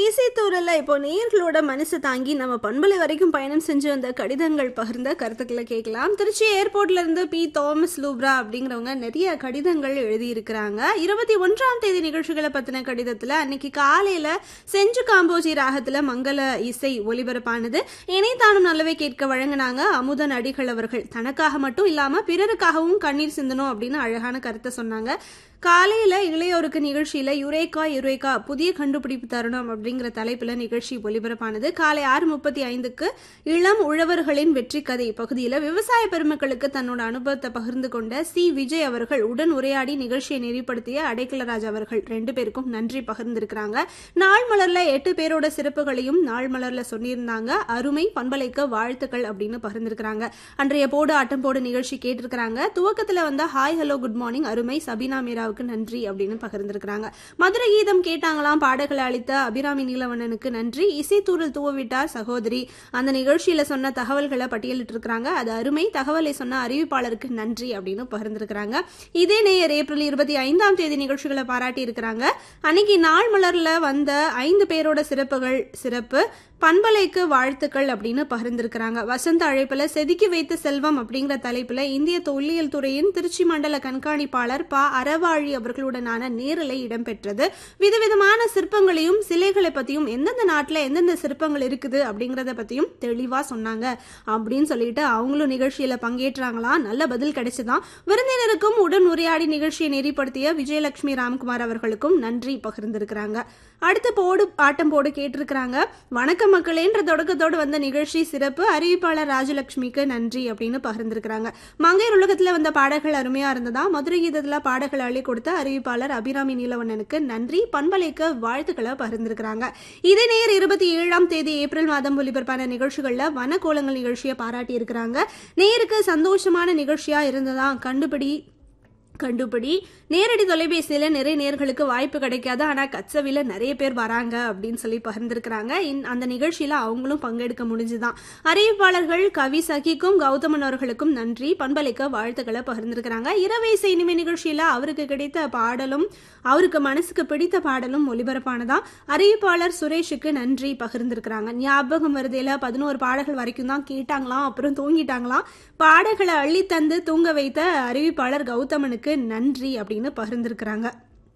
இசைத்தூரில் இப்போ நேர்களோட மனசு தாங்கி நம்ம பண்பலை வரைக்கும் பயணம் செஞ்சு வந்த கடிதங்கள் பகிர்ந்த கருத்துக்களை கேட்கலாம் திருச்சி ஏர்போர்ட்ல இருந்து பி தாமஸ் லூப்ரா அப்படிங்கிறவங்க நிறைய கடிதங்கள் எழுதியிருக்கிறாங்க இருபத்தி ஒன்றாம் தேதி நிகழ்ச்சிகளை பத்தின கடிதத்துல அன்னைக்கு காலையில செஞ்சு காம்போஜி ராகத்துல மங்கள இசை ஒலிபரப்பானது இணைத்தானும் நல்லவே கேட்க வழங்கினாங்க அமுதன் அடிகள் அவர்கள் தனக்காக மட்டும் இல்லாம பிறருக்காகவும் கண்ணீர் சிந்தணும் அப்படின்னு அழகான கருத்தை சொன்னாங்க காலையில இளையோருக்கு நிகழ்ச்சியில யுரேகா யுரேகா புதிய கண்டுபிடிப்பு தருணம் அப்படிங்கிற தலைப்புல நிகழ்ச்சி ஒலிபரப்பானது காலை ஆறு முப்பத்தி ஐந்துக்கு இளம் உழவர்களின் வெற்றி கதை பகுதியில விவசாய பெருமக்களுக்கு தன்னோட அனுபவத்தை பகிர்ந்து கொண்ட சி விஜய் அவர்கள் உடன் உரையாடி நிகழ்ச்சியை நெறிப்படுத்திய அடைக்கலராஜ் அவர்கள் ரெண்டு பேருக்கும் நன்றி பகிர்ந்திருக்கிறாங்க நாள் மலர்ல எட்டு பேரோட சிறப்புகளையும் நாள் மலர்ல சொல்லியிருந்தாங்க அருமை பண்பலைக்க வாழ்த்துக்கள் அப்படின்னு பகிர்ந்திருக்கிறாங்க அன்றைய போடு ஆட்டம் போடு நிகழ்ச்சி கேட்டிருக்கிறாங்க துவக்கத்துல வந்த ஹாய் ஹலோ குட் மார்னிங் அருமை சபினா மீராவுக்கு நன்றி அப்படின்னு பகிர்ந்திருக்கிறாங்க மதுரை கீதம் கேட்டாங்களாம் பாடல்களை அளித்த அபிராமி நீலவண்ணனுக்கு நன்றி இசைத்தூரில் தூவவிட்டார் சகோதரி அந்த நிகழ்ச்சியில சொன்ன தகவல்களை பட்டியலிட்டு இருக்காங்க அது அருமை தகவலை சொன்ன அறிவிப்பாளருக்கு நன்றி அப்படின்னு பகிர்ந்திருக்கிறாங்க இதே நேயர் ஏப்ரல் இருபத்தி ஐந்தாம் தேதி நிகழ்ச்சிகளை பாராட்டி இருக்கிறாங்க அன்னைக்கு நாள் மலர்ல வந்த ஐந்து பேரோட சிறப்புகள் சிறப்பு பண்பலைக்கு வாழ்த்துக்கள் அப்படின்னு பகிர்ந்திருக்கிறாங்க வசந்த அழைப்புல செதுக்கி வைத்த செல்வம் அப்படிங்கிற தலைப்புல இந்திய தொல்லியல் துறையின் திருச்சி மண்டல கண்காணிப்பாளர் ப அறவாழி அவர்களுடனான நேரலை இடம்பெற்றது விதவிதமான சிற்பங்களையும் சிலைகளை பத்தியும் எந்தெந்த நாட்டுல எந்தெந்த சிற்பங்கள் இருக்குது அப்படிங்கறத பத்தியும் தெளிவா சொன்னாங்க அப்படின்னு சொல்லிட்டு அவங்களும் நிகழ்ச்சியில பங்கேற்றாங்களாம் நல்ல பதில் கிடைச்சுதான் விருந்தினருக்கும் உடன் உரையாடி நிகழ்ச்சியை நெறிப்படுத்திய விஜயலட்சுமி ராம்குமார் அவர்களுக்கும் நன்றி பகிர்ந்திருக்கிறாங்க அடுத்து போடு ஆட்டம் போடு கேட்டிருக்கிறாங்க வணக்கம் மக்களேன்ற தொடக்கத்தோடு வந்த நிகழ்ச்சி சிறப்பு அறிவிப்பாளர் ராஜலட்சுமிக்கு நன்றி அப்படின்னு பகிர்ந்திருக்கிறாங்க மங்கையர் உலகத்துல வந்த பாடல்கள் அருமையா இருந்ததா மதுரை கீதத்துல பாடல்கள் அள்ளி கொடுத்த அறிவிப்பாளர் அபிராமி நீலவண்ணனுக்கு நன்றி பண்பலைக்கு வாழ்த்துக்களை பகிர்ந்திருக்கிறாங்க இதே நேர் இருபத்தி ஏழாம் தேதி ஏப்ரல் மாதம் ஒலிபரப்பான நிகழ்ச்சிகள்ல வனக்கோலங்கள் நிகழ்ச்சியை பாராட்டி இருக்கிறாங்க நேருக்கு சந்தோஷமான நிகழ்ச்சியா இருந்ததா கண்டுபிடி கண்டுபிடி நேரடி தொலைபேசியில நிறைய நேர்களுக்கு வாய்ப்பு கிடைக்காது ஆனா கச்சவில நிறைய பேர் வராங்க அப்படின்னு சொல்லி பகிர்ந்திருக்கிறாங்க இந்- அந்த நிகழ்ச்சியில அவங்களும் பங்கெடுக்க முடிஞ்சுதான் அறிவிப்பாளர்கள் கவி சகிக்கும் கௌதமன் அவர்களுக்கும் நன்றி பண்பலைக்க வாழ்த்துக்களை பகிர்ந்திருக்கிறாங்க இரவேசை இனிமை நிகழ்ச்சியில அவருக்கு கிடைத்த பாடலும் அவருக்கு மனசுக்கு பிடித்த பாடலும் ஒலிபரப்பானதான் அறிவிப்பாளர் சுரேஷுக்கு நன்றி பகிர்ந்திருக்கிறாங்க ஞாபகம் வருதையில பதினோரு பாடல்கள் வரைக்கும் தான் கேட்டாங்களாம் அப்புறம் தூங்கிட்டாங்களாம் பாடல்களை அள்ளி தந்து தூங்க வைத்த அறிவிப்பாளர் கௌதமனுக்கு நன்றி அப்படின்னு பகிர்ந்திருக்கிறாங்க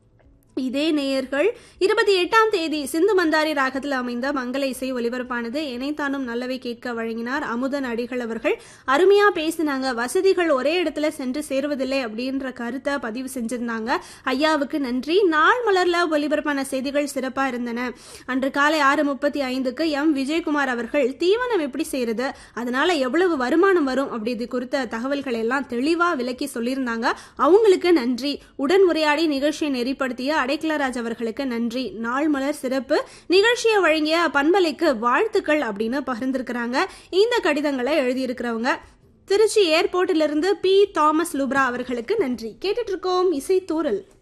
இதே நேயர்கள் இருபத்தி எட்டாம் தேதி சிந்து மந்தாரி ராகத்தில் அமைந்த மங்கள இசை ஒலிபரப்பானது இணைத்தானும் நல்லவை கேட்க வழங்கினார் அமுதன் அடிகள் அவர்கள் அருமையா பேசினாங்க வசதிகள் ஒரே இடத்துல சென்று சேருவதில்லை அப்படின்ற கருத்தை பதிவு செஞ்சிருந்தாங்க ஐயாவுக்கு நன்றி நாள் மலர்ல ஒலிபரப்பான செய்திகள் சிறப்பா இருந்தன அன்று காலை ஆறு முப்பத்தி ஐந்துக்கு எம் விஜயகுமார் அவர்கள் தீவனம் எப்படி செய்யறது அதனால எவ்வளவு வருமானம் வரும் அப்படி இது குறித்த தகவல்கள் எல்லாம் தெளிவா விளக்கி சொல்லியிருந்தாங்க அவங்களுக்கு நன்றி உடன் உரையாடி நிகழ்ச்சியை நெறிப்படுத்திய அடைக்கலராஜ் அவர்களுக்கு நன்றி நாள் மலர் சிறப்பு நிகழ்ச்சியை வழங்கிய பண்பலைக்கு வாழ்த்துக்கள் அப்படின்னு பகிர்ந்திருக்கிறாங்க இந்த கடிதங்களை எழுதியிருக்கிறவங்க திருச்சி ஏர்போர்ட்டிலிருந்து பி தாமஸ் லூப்ரா அவர்களுக்கு நன்றி கேட்டுட்டு இருக்கோம் இசை தூரல்